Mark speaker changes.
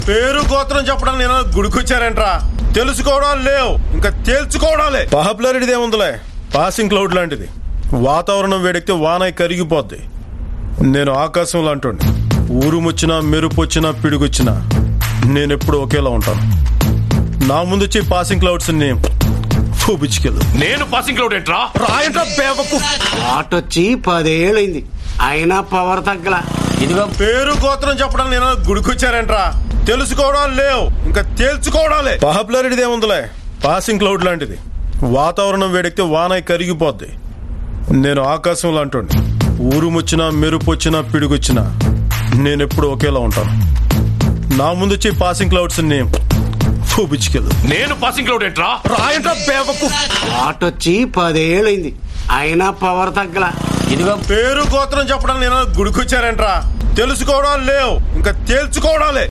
Speaker 1: పేరు గోత్రం చెప్పడం నేను గుడికొచ్చారేంట్రా తెలుసుకోవడం లేవు ఇంకా తేల్చుకోవడాలే పాపులారిటీది ఏముందిలే పాసింగ్ క్లౌడ్ లాంటిది వాతావరణం వేడెక్కితే వానై కరిగిపోద్ది నేను ఆకాశం లాంటి ఊరుముచ్చినా మెరుపొచ్చినా పిడుగొచ్చినా నేను ఎప్పుడు ఒకేలా ఉంటాను నా ముందు వచ్చి పాసింగ్ క్లౌడ్స్ ని చూపించుకెళ్ళు
Speaker 2: నేను పాసింగ్ క్లౌడ్ ఏంట్రా
Speaker 1: రాయంట్రా బేవకు
Speaker 3: ఆటొచ్చి పదేళ్ళైంది అయినా పవర్ తగ్గల
Speaker 4: ఇదిగో
Speaker 1: పేరు గోత్రం చెప్పడం నేను గుడికొచ్చారేంట్రా తెలుసుకోవడం లేవు ఇంకా తేల్చుకోవడాలే పాపులారిటీది ఏముందిలే పాసింగ్ క్లౌడ్ లాంటిది వాతావరణం వేడెక్కితే వానై కరిగిపోద్ది నేను ఆకాశం లాంటి ఊరుముచ్చినా మెరుపొచ్చినా పిడుగొచ్చినా నేను ఎప్పుడు ఒకేలా ఉంటాను నా ముందు వచ్చి పాసింగ్ క్లౌడ్స్ ని చూపించుకెళ్ళు
Speaker 2: నేను పాసింగ్ క్లౌడ్ ఏంట్రా
Speaker 1: రాయంట్రా బేవకు
Speaker 3: ఆటొచ్చి పదేళ్ళైంది అయినా పవర్ తగ్గల
Speaker 4: ఇదిగో
Speaker 1: పేరు గోత్రం చెప్పడం నేను గుడికొచ్చారేంట్రా తెలుసుకోవడం లేవు ఇంకా తేల్చుకోవడాలే